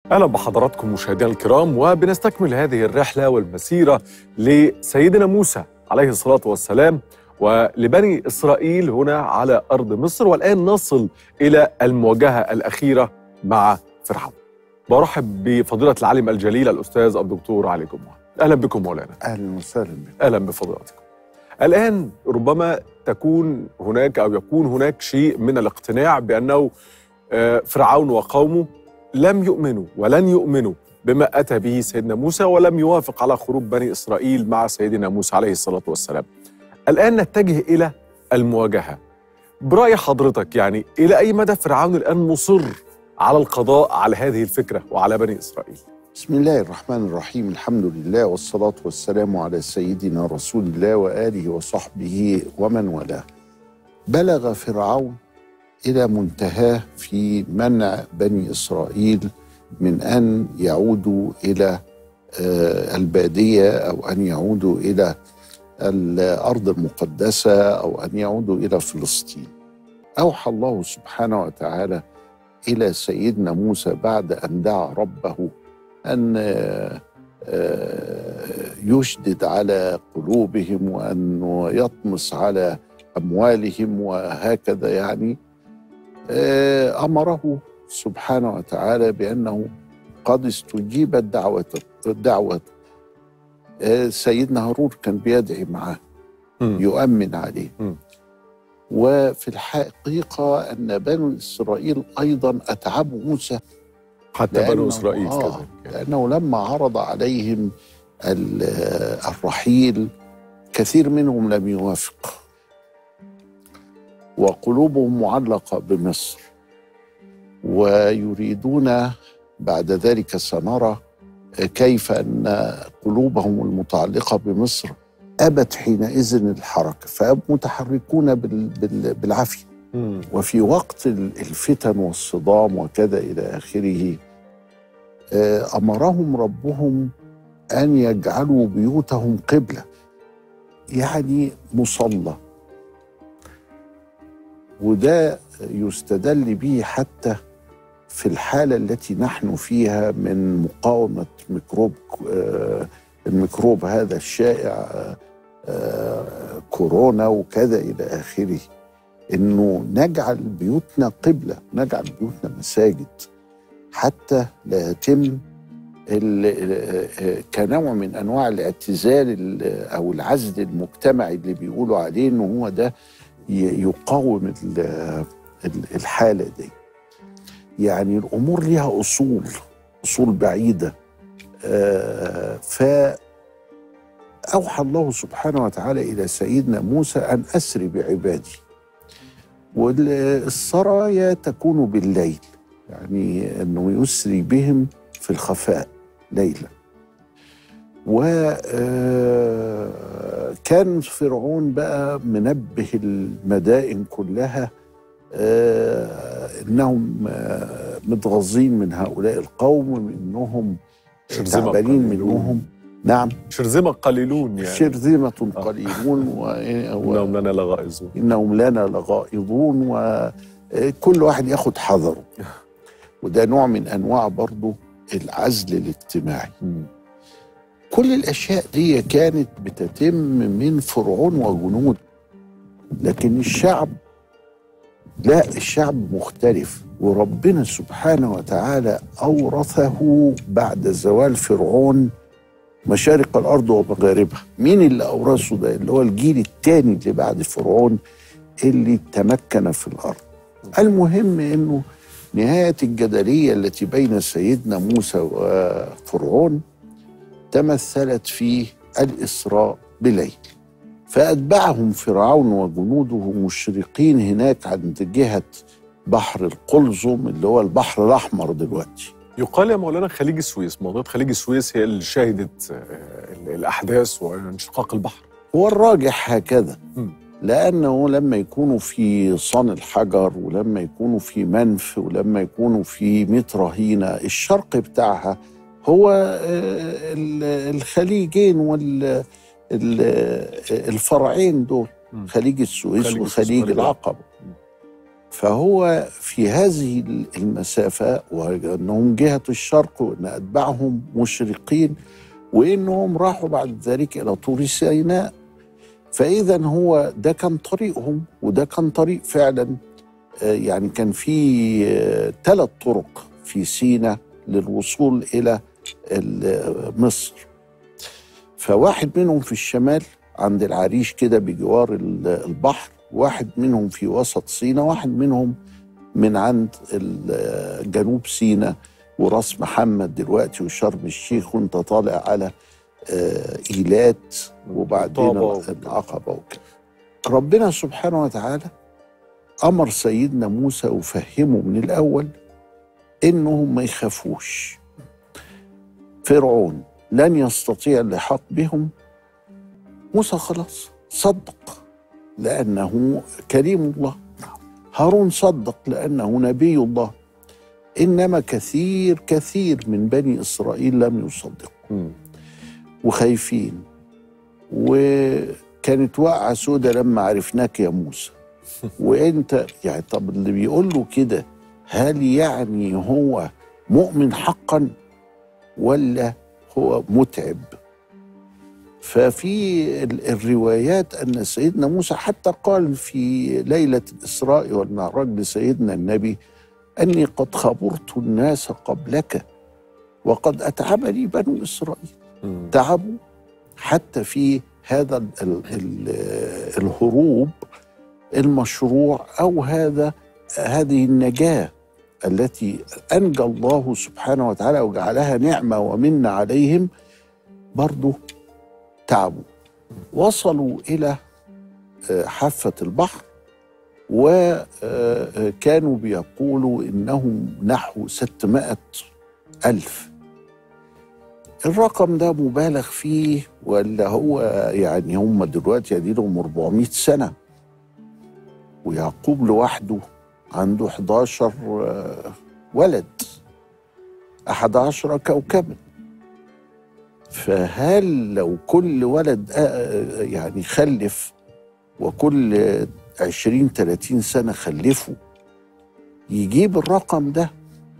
اهلا بحضراتكم مشاهدينا الكرام وبنستكمل هذه الرحله والمسيره لسيدنا موسى عليه الصلاه والسلام ولبني اسرائيل هنا على ارض مصر والان نصل الى المواجهه الاخيره مع فرعون. برحب بفضيله العالم الجليل الاستاذ الدكتور علي جمعه. اهلا بكم مولانا. اهلا وسهلا بك اهلا بفضيلتكم. الان ربما تكون هناك او يكون هناك شيء من الاقتناع بانه آه، فرعون وقومه لم يؤمنوا ولن يؤمنوا بما اتى به سيدنا موسى ولم يوافق على خروج بني اسرائيل مع سيدنا موسى عليه الصلاه والسلام. الان نتجه الى المواجهه. براي حضرتك يعني الى اي مدى فرعون الان مصر على القضاء على هذه الفكره وعلى بني اسرائيل؟ بسم الله الرحمن الرحيم الحمد لله والصلاة والسلام على سيدنا رسول الله وآله وصحبه ومن والاه بلغ فرعون إلى منتهاه في منع بني إسرائيل من أن يعودوا إلى آه، البادية أو أن يعودوا إلى الأرض المقدسة أو أن يعودوا إلى فلسطين أوحى الله سبحانه وتعالى إلى سيدنا موسى بعد أن دعا ربه أن آه، آه، يشدد على قلوبهم وأن يطمس على أموالهم وهكذا يعني آه، أمره سبحانه وتعالى بأنه قد استجيبت دعوة دعوة آه، سيدنا هارون كان بيدعي معاه مم. يؤمن عليه مم. وفي الحقيقة أن بنو إسرائيل أيضا أتعبوا موسى حتى بنو لأنه- اسرائيل آه كذلك يعني. لأنه لما عرض عليهم ال- الرحيل كثير منهم لم يوافق وقلوبهم معلقة بمصر ويريدون بعد ذلك سنرى كيف أن قلوبهم المتعلقة بمصر أبت حينئذ الحركة فمتحركون بال- بال- بالعافية مم. وفي وقت ال- الفتن والصدام وكذا إلى آخره آه، أمرهم ربهم أن يجعلوا بيوتهم قبلة يعني مصلى وده يستدل به حتى في الحالة التي نحن فيها من مقاومة ميكروب آه، الميكروب هذا الشائع آه، آه، كورونا وكذا إلى آخره انه نجعل بيوتنا قبله نجعل بيوتنا مساجد حتى لا يتم ال- كنوع من انواع الاعتزال ال- او العزل المجتمعي اللي بيقولوا عليه انه هو ده ي- يقاوم ال- ال- الحاله دي يعني الامور ليها اصول اصول بعيده آه، ف اوحى الله سبحانه وتعالى الى سيدنا موسى ان اسري بعبادي والسرايا تكون بالليل يعني انه يسري بهم في الخفاء ليلا وكان فرعون بقى منبه المدائن كلها آه، انهم آه، متغاظين من هؤلاء القوم انهم شرذمة تعبانين قليلون. منهم نعم شرذمة قليلون يعني شرذمة قليلون و... و... انهم لنا لغائزون انهم لنا لغائظون وكل واحد ياخد حذره وده نوع من انواع برضو العزل الاجتماعي مم. كل الاشياء دي كانت بتتم من فرعون وجنود لكن الشعب لا الشعب مختلف وربنا سبحانه وتعالى اورثه بعد زوال فرعون مشارق الارض ومغاربها مين اللي اورثه ده اللي هو الجيل الثاني اللي بعد فرعون اللي تمكن في الارض المهم انه نهايه الجدليه التي بين سيدنا موسى وفرعون تمثلت في الاسراء بليل فاتبعهم فرعون وجنوده مشرقين هناك عند جهه بحر القلزم اللي هو البحر الاحمر دلوقتي يقال يا مولانا خليج السويس منطقة خليج السويس هي اللي شهدت آه، ال- الأحداث وانشقاق البحر هو الراجح هكذا مم. لأنه لما يكونوا في صن الحجر ولما يكونوا في منف ولما يكونوا في ميت رهينة الشرق بتاعها هو آه، ال- الخليجين وال ال- الفرعين دول مم. خليج السويس خليج السويس وخليج وخليج العقبة فهو في هذه المسافة وأنهم جهة الشرق وأن أتباعهم مشرقين وأنهم راحوا بعد ذلك إلى طور سيناء فإذا هو ده كان طريقهم وده كان طريق فعلا آه، يعني كان في ثلاث طرق في سيناء للوصول إلى ال- مصر فواحد منهم في الشمال عند العريش كده بجوار ال- البحر واحد منهم في وسط سيناء واحد منهم من عند ال- جنوب سيناء وراس محمد دلوقتي وشرم الشيخ وانت طالع على آه، ايلات وبعدين طابة وكده. العقبه وكده ربنا سبحانه وتعالى امر سيدنا موسى وفهمه من الاول انهم ما يخافوش فرعون لن يستطيع اللحاق بهم موسى خلاص صدق لانه كريم الله هارون صدق لانه نبي الله انما كثير كثير من بني اسرائيل لم يصدقوا مم. وخايفين وكانت واقعة سودة لما عرفناك يا موسى وانت يعني طب اللي بيقول له كده هل يعني هو مؤمن حقا ولا هو متعب ففي ال- الروايات ان سيدنا موسى حتى قال في ليله الاسراء والمعراج لسيدنا النبي اني قد خبرت الناس قبلك وقد اتعبني بنو اسرائيل مم. تعبوا حتى في هذا ال ال ال الهروب المشروع او هذا هذه النجاه التي انجى الله سبحانه وتعالى وجعلها نعمه ومنه عليهم برضه تعبوا وصلوا الى آه، حافه البحر وكانوا بيقولوا انهم نحو 600 الف الرقم ده مبالغ فيه ولا هو يعني هم دلوقتي اديلهم 400 سنه ويعقوب لوحده عنده 11 آه، ولد 11 كوكبا فهل لو كل ولد آه، يعني خلف وكل 20 30 سنه خلفوا يجيب الرقم ده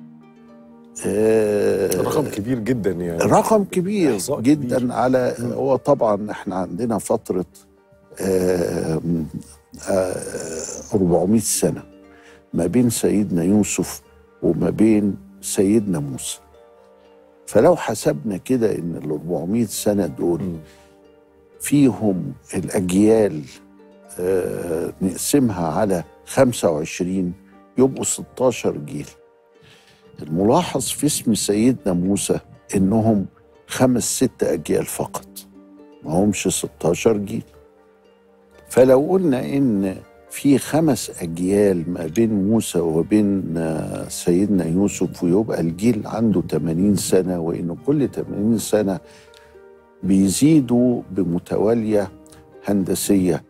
آه، رقم كبير جدا يعني رقم كبير إحصاء جدا كبير. على مم. هو طبعا احنا عندنا فتره آم، آه 400 سنه ما بين سيدنا يوسف وما بين سيدنا موسى فلو حسبنا كده ان ال 400 سنه دول مم. فيهم الاجيال آه نقسمها على 25 يبقوا 16 جيل الملاحظ في اسم سيدنا موسى انهم خمس ست اجيال فقط ما همش 16 جيل فلو قلنا ان في خمس اجيال ما بين موسى وبين آه، سيدنا يوسف ويبقى الجيل عنده 80 سنه وان كل 80 سنه بيزيدوا بمتواليه هندسيه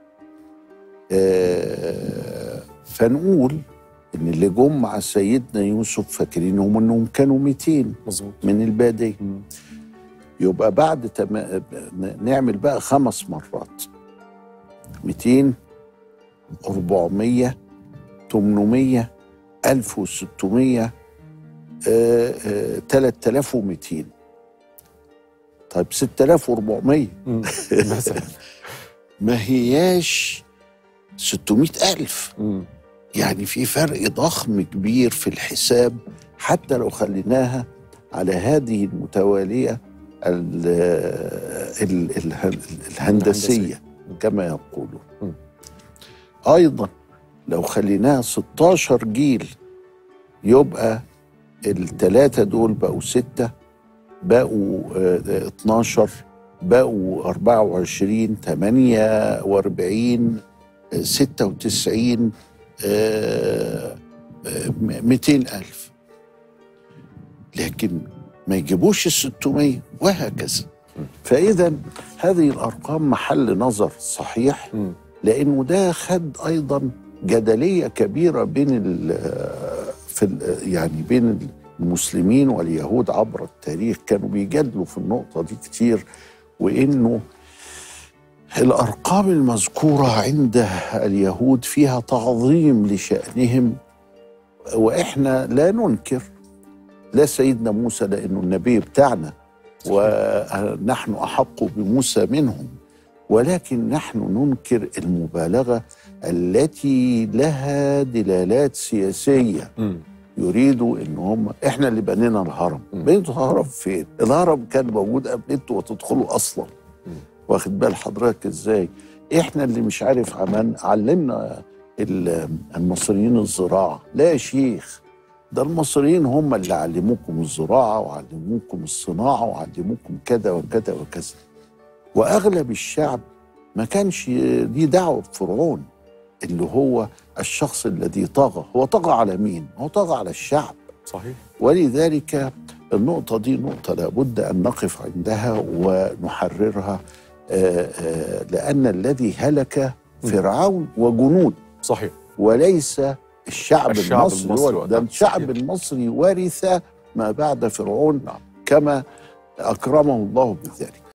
آه، فنقول ان اللي جم مع سيدنا يوسف فاكرينهم انهم كانوا 200 مظبوط من الباديه مم. يبقى بعد تم... نعمل بقى خمس مرات 200 400 800 1600 آه، آه، 3200 طيب 6400 مم. مثلا ما هياش 600 ألف مم. يعني في فرق ضخم كبير في الحساب حتى لو خليناها على هذه المتوالية ال ال ال الهندسية الهندسية. كما يقولون م. أيضا لو خليناها 16 جيل يبقى الثلاثة دول بقوا ستة بقوا آه، 12 بقوا 24 48 آه، 96 آه، آه، 200 ألف لكن ما يجيبوش ال 600 وهكذا فإذا هذه الأرقام محل نظر صحيح مم. لأنه ده خد أيضا جدلية كبيرة بين ال في ال يعني بين المسلمين واليهود عبر التاريخ كانوا بيجادلوا في النقطة دي كتير وإنه الارقام المذكوره عند اليهود فيها تعظيم لشانهم واحنا لا ننكر لا سيدنا موسى لانه النبي بتاعنا ونحن احق بموسى منهم ولكن نحن ننكر المبالغه التي لها دلالات سياسيه مم. يريدوا ان هم احنا اللي بنينا الهرم مم. بنيتوا الهرم فين الهرم كان موجود قبل انتوا وتدخلوا اصلا مم. واخد بال حضرتك ازاي احنا اللي مش عارف عمل علمنا ال- المصريين الزراعه لا يا شيخ ده المصريين هم اللي علموكم الزراعه وعلموكم الصناعه وعلموكم كذا وكذا وكذا واغلب الشعب ما كانش ليه دعوه بفرعون اللي هو الشخص الذي طغى هو طغى على مين هو طغى على الشعب صحيح ولذلك النقطة دي نقطة لابد أن نقف عندها ونحررها آه، آه، لأن الذي هلك فرعون وجنود صحيح وليس الشعب, الشعب المصري, المصري هو- وقتها. ده الشعب صحيح. المصري ورث ما بعد فرعون نعم. كما أكرمه الله بذلك